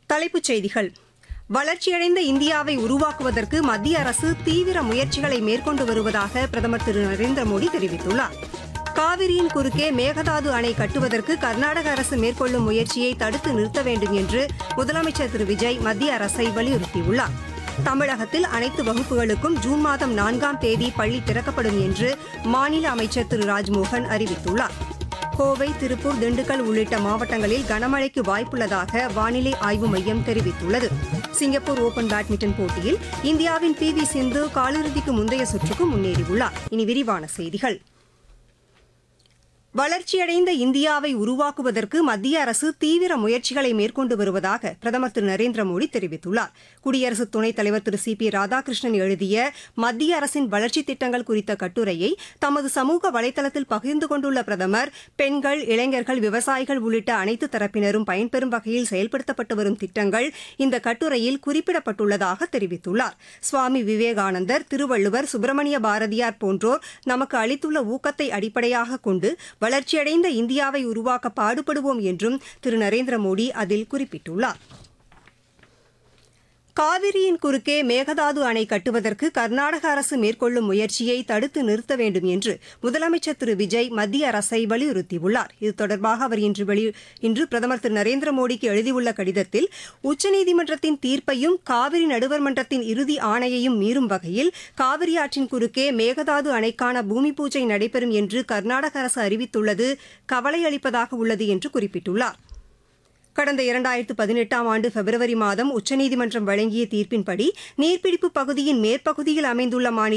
தலைப்புச் செய்திகள் வளர்ச்சியடைந்த இந்தியாவை உருவாக்குவதற்கு மத்திய அரசு தீவிர முயற்சிகளை மேற்கொண்டு வருவதாக பிரதமர் திரு நரேந்திர மோடி தெரிவித்துள்ளார் காவிரியின் குறுக்கே மேகதாது அணை கட்டுவதற்கு கர்நாடக அரசு மேற்கொள்ளும் முயற்சியை தடுத்து நிறுத்த வேண்டும் என்று முதலமைச்சர் திரு விஜய் மத்திய அரசை வலியுறுத்தியுள்ளார் தமிழகத்தில் அனைத்து வகுப்புகளுக்கும் ஜூன் மாதம் நான்காம் தேதி பள்ளி திறக்கப்படும் என்று மாநில அமைச்சர் திரு ராஜ்மோகன் அறிவித்துள்ளார் கோவை திருப்பூர் திண்டுக்கல் உள்ளிட்ட மாவட்டங்களில் கனமழைக்கு வாய்ப்புள்ளதாக வானிலை ஆய்வு மையம் தெரிவித்துள்ளது சிங்கப்பூர் ஓபன் பேட்மிண்டன் போட்டியில் இந்தியாவின் பி வி சிந்து காலிறுதிக்கு முந்தைய சுற்றுக்கு முன்னேறியுள்ளார் இனி விரிவான செய்திகள் வளர்ச்சியடைந்த இந்தியாவை உருவாக்குவதற்கு மத்திய அரசு தீவிர முயற்சிகளை மேற்கொண்டு வருவதாக பிரதமர் திரு நரேந்திர மோடி தெரிவித்துள்ளார் குடியரசு துணைத் தலைவர் திரு சி பி ராதாகிருஷ்ணன் எழுதிய மத்திய அரசின் வளர்ச்சித் திட்டங்கள் குறித்த கட்டுரையை தமது சமூக வலைதளத்தில் பகிர்ந்து கொண்டுள்ள பிரதமர் பெண்கள் இளைஞர்கள் விவசாயிகள் உள்ளிட்ட அனைத்து தரப்பினரும் பயன்பெறும் வகையில் செயல்படுத்தப்பட்டு வரும் திட்டங்கள் இந்த கட்டுரையில் குறிப்பிடப்பட்டுள்ளதாக தெரிவித்துள்ளார் சுவாமி விவேகானந்தர் திருவள்ளுவர் சுப்பிரமணிய பாரதியார் போன்றோர் நமக்கு அளித்துள்ள ஊக்கத்தை அடிப்படையாக கொண்டு வளர்ச்சியடைந்த இந்தியாவை உருவாக்க பாடுபடுவோம் என்றும் திரு நரேந்திர மோடி அதில் குறிப்பிட்டுள்ளார் காவிரியின் குறுக்கே மேகதாது அணை கட்டுவதற்கு கர்நாடக அரசு மேற்கொள்ளும் முயற்சியை தடுத்து நிறுத்த வேண்டும் என்று முதலமைச்சர் திரு விஜய் மத்திய அரசை வலியுறுத்தியுள்ளார் இது தொடர்பாக அவர் இன்று வெளி இன்று பிரதமர் திரு நரேந்திர மோடிக்கு எழுதியுள்ள கடிதத்தில் உச்சநீதிமன்றத்தின் தீர்ப்பையும் காவிரி நடுவர் மன்றத்தின் இறுதி ஆணையையும் மீறும் வகையில் காவிரி ஆற்றின் குறுக்கே மேகதாது அணைக்கான பூமி பூஜை நடைபெறும் என்று கர்நாடக அரசு அறிவித்துள்ளது கவலை அளிப்பதாக உள்ளது என்று குறிப்பிட்டுள்ளார் கடந்த இரண்டாயிரத்து பதினெட்டாம் ஆண்டு பிப்ரவரி மாதம் உச்சநீதிமன்றம் வழங்கிய தீர்ப்பின்படி நீர்பிடிப்பு பகுதியின் மேற்பகுதியில் அமைந்துள்ள மாநில